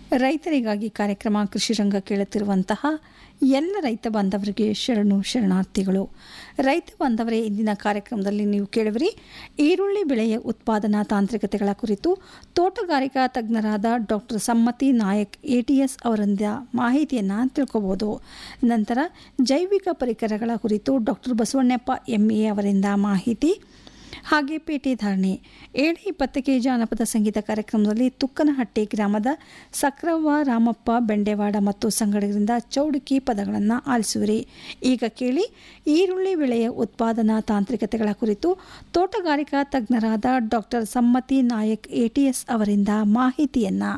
ರೈತರಿಗಾಗಿ ಕಾರ್ಯಕ್ರಮ ಕೃಷಿ ರಂಗ ಕೇಳುತ್ತಿರುವಂತಹ ಎಲ್ಲ ರೈತ ಬಾಂಧವರಿಗೆ ಶರಣು ಶರಣಾರ್ಥಿಗಳು ರೈತ ಬಾಂಧವರೇ ಇಂದಿನ ಕಾರ್ಯಕ್ರಮದಲ್ಲಿ ನೀವು ಕೇಳುವಿರಿ ಈರುಳ್ಳಿ ಬೆಳೆಯ ಉತ್ಪಾದನಾ ತಾಂತ್ರಿಕತೆಗಳ ಕುರಿತು ತೋಟಗಾರಿಕಾ ತಜ್ಞರಾದ ಡಾಕ್ಟರ್ ಸಮ್ಮತಿ ನಾಯಕ್ ಎಟಿಎಸ್ ಅವರಿಂದ ಮಾಹಿತಿಯನ್ನು ತಿಳ್ಕೋಬಹುದು ನಂತರ ಜೈವಿಕ ಪರಿಕರಗಳ ಕುರಿತು ಡಾಕ್ಟರ್ ಬಸವಣ್ಣಪ್ಪ ಎಂಎ ಅವರಿಂದ ಮಾಹಿತಿ ಹಾಗೆ ಪೇಟೆ ಧಾರಣೆ ಏಳು ಇಪ್ಪತ್ತಕ್ಕೆ ಜಾನಪದ ಸಂಗೀತ ಕಾರ್ಯಕ್ರಮದಲ್ಲಿ ತುಕ್ಕನಹಟ್ಟಿ ಗ್ರಾಮದ ಸಕ್ರವ್ವ ರಾಮಪ್ಪ ಬೆಂಡೆವಾಡ ಮತ್ತು ಸಂಗಡರಿಂದ ಚೌಡುಕಿ ಪದಗಳನ್ನು ಆಲಿಸುವಿರಿ ಈಗ ಕೇಳಿ ಈರುಳ್ಳಿ ಬೆಳೆಯ ಉತ್ಪಾದನಾ ತಾಂತ್ರಿಕತೆಗಳ ಕುರಿತು ತೋಟಗಾರಿಕಾ ತಜ್ಞರಾದ ಡಾಕ್ಟರ್ ಸಮ್ಮತಿ ನಾಯಕ್ ಎಟಿಎಸ್ ಅವರಿಂದ ಮಾಹಿತಿಯನ್ನು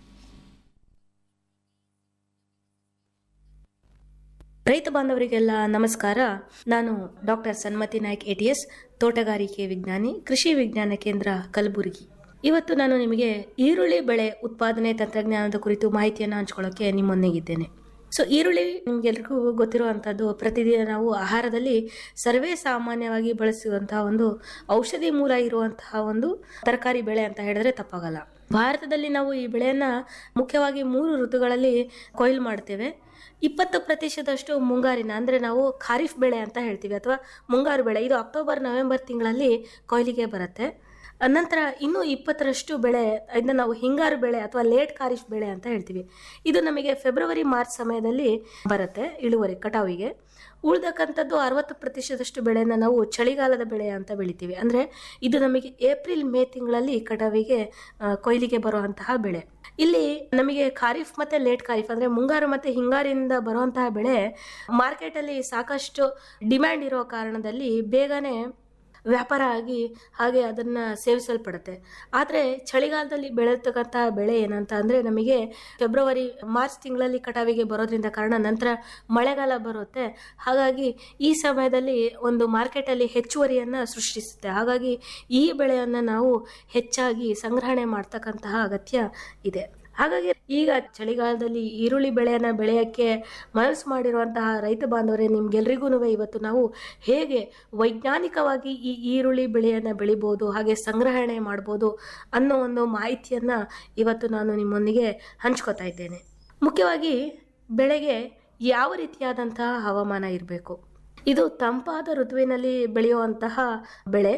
ರೈತ ಬಾಂಧವರಿಗೆಲ್ಲ ನಮಸ್ಕಾರ ನಾನು ಡಾಕ್ಟರ್ ಸನ್ಮತಿ ನಾಯ್ಕ್ ಎಟಿಎಸ್ ತೋಟಗಾರಿಕೆ ವಿಜ್ಞಾನಿ ಕೃಷಿ ವಿಜ್ಞಾನ ಕೇಂದ್ರ ಕಲಬುರಗಿ ಇವತ್ತು ನಾನು ನಿಮಗೆ ಈರುಳ್ಳಿ ಬೆಳೆ ಉತ್ಪಾದನೆ ತಂತ್ರಜ್ಞಾನದ ಕುರಿತು ಮಾಹಿತಿಯನ್ನು ಹಂಚ್ಕೊಳ್ಳೋಕೆ ನಿಮ್ಮೊಂದಿಗಿದ್ದೇನೆ ಸೊ ಈರುಳ್ಳಿ ನಿಮಗೆಲ್ರಿಗೂ ಗೊತ್ತಿರುವಂಥದ್ದು ಪ್ರತಿದಿನ ನಾವು ಆಹಾರದಲ್ಲಿ ಸರ್ವೇ ಸಾಮಾನ್ಯವಾಗಿ ಬಳಸುವಂತಹ ಒಂದು ಔಷಧಿ ಮೂಲ ಇರುವಂತಹ ಒಂದು ತರಕಾರಿ ಬೆಳೆ ಅಂತ ಹೇಳಿದ್ರೆ ತಪ್ಪಾಗಲ್ಲ ಭಾರತದಲ್ಲಿ ನಾವು ಈ ಬೆಳೆಯನ್ನ ಮುಖ್ಯವಾಗಿ ಮೂರು ಋತುಗಳಲ್ಲಿ ಕೊಯ್ಲು ಮಾಡ್ತೇವೆ ಇಪ್ಪತ್ತು ಪ್ರತಿಶತದಷ್ಟು ಮುಂಗಾರಿನ ಅಂದರೆ ನಾವು ಖಾರಿಫ್ ಬೆಳೆ ಅಂತ ಹೇಳ್ತೀವಿ ಅಥವಾ ಮುಂಗಾರು ಬೆಳೆ ಇದು ಅಕ್ಟೋಬರ್ ನವೆಂಬರ್ ತಿಂಗಳಲ್ಲಿ ಕೊಯ್ಲಿಗೆ ಬರುತ್ತೆ ನಂತರ ಇನ್ನೂ ಇಪ್ಪತ್ತರಷ್ಟು ಬೆಳೆ ಇದನ್ನ ನಾವು ಹಿಂಗಾರು ಬೆಳೆ ಅಥವಾ ಲೇಟ್ ಖಾರಿಫ್ ಬೆಳೆ ಅಂತ ಹೇಳ್ತೀವಿ ಇದು ನಮಗೆ ಫೆಬ್ರವರಿ ಮಾರ್ಚ್ ಸಮಯದಲ್ಲಿ ಬರುತ್ತೆ ಇಳುವರಿ ಕಟಾವಿಗೆ ಉಳ್ದಕ್ಕಂಥದ್ದು ಅರವತ್ತು ಪ್ರತಿಶತದಷ್ಟು ಬೆಳೆನ ನಾವು ಚಳಿಗಾಲದ ಬೆಳೆ ಅಂತ ಬೆಳಿತೀವಿ ಅಂದರೆ ಇದು ನಮಗೆ ಏಪ್ರಿಲ್ ಮೇ ತಿಂಗಳಲ್ಲಿ ಕಟಾವಿಗೆ ಆ, ಕೊಯ್ಲಿಗೆ ಬರುವಂತಹ ಬೆಳೆ ಇಲ್ಲಿ ನಮಗೆ ಖಾರಿಫ್ ಮತ್ತೆ ಲೇಟ್ ಖಾರಿಫ್ ಅಂದ್ರೆ ಮುಂಗಾರು ಮತ್ತೆ ಹಿಂಗಾರಿನಿಂದ ಬರುವಂತಹ ಬೆಳೆ ಮಾರ್ಕೆಟಲ್ಲಿ ಸಾಕಷ್ಟು ಡಿಮ್ಯಾಂಡ್ ಇರೋ ಕಾರಣದಲ್ಲಿ ಬೇಗನೆ ವ್ಯಾಪಾರ ಆಗಿ ಹಾಗೆ ಅದನ್ನು ಸೇವಿಸಲ್ಪಡುತ್ತೆ ಆದರೆ ಚಳಿಗಾಲದಲ್ಲಿ ಬೆಳೆತಕ್ಕಂತಹ ಬೆಳೆ ಏನಂತ ಅಂದರೆ ನಮಗೆ ಫೆಬ್ರವರಿ ಮಾರ್ಚ್ ತಿಂಗಳಲ್ಲಿ ಕಟಾವಿಗೆ ಬರೋದ್ರಿಂದ ಕಾರಣ ನಂತರ ಮಳೆಗಾಲ ಬರುತ್ತೆ ಹಾಗಾಗಿ ಈ ಸಮಯದಲ್ಲಿ ಒಂದು ಮಾರ್ಕೆಟಲ್ಲಿ ಹೆಚ್ಚುವರಿಯನ್ನು ಸೃಷ್ಟಿಸುತ್ತೆ ಹಾಗಾಗಿ ಈ ಬೆಳೆಯನ್ನು ನಾವು ಹೆಚ್ಚಾಗಿ ಸಂಗ್ರಹಣೆ ಮಾಡ್ತಕ್ಕಂತಹ ಅಗತ್ಯ ಇದೆ ಹಾಗಾಗಿ ಈಗ ಚಳಿಗಾಲದಲ್ಲಿ ಈರುಳ್ಳಿ ಬೆಳೆಯನ್ನು ಬೆಳೆಯೋಕ್ಕೆ ಮನಸ್ಸು ಮಾಡಿರುವಂತಹ ರೈತ ಬಾಂಧವರೇ ನಿಮ್ಗೆಲ್ರಿಗೂ ಇವತ್ತು ನಾವು ಹೇಗೆ ವೈಜ್ಞಾನಿಕವಾಗಿ ಈ ಈರುಳ್ಳಿ ಬೆಳೆಯನ್ನು ಬೆಳಿಬೋದು ಹಾಗೆ ಸಂಗ್ರಹಣೆ ಮಾಡ್ಬೋದು ಅನ್ನೋ ಒಂದು ಮಾಹಿತಿಯನ್ನು ಇವತ್ತು ನಾನು ನಿಮ್ಮೊಂದಿಗೆ ಹಂಚ್ಕೋತಾ ಇದ್ದೇನೆ ಮುಖ್ಯವಾಗಿ ಬೆಳೆಗೆ ಯಾವ ರೀತಿಯಾದಂತಹ ಹವಾಮಾನ ಇರಬೇಕು ಇದು ತಂಪಾದ ಋತುವಿನಲ್ಲಿ ಬೆಳೆಯುವಂತಹ ಬೆಳೆ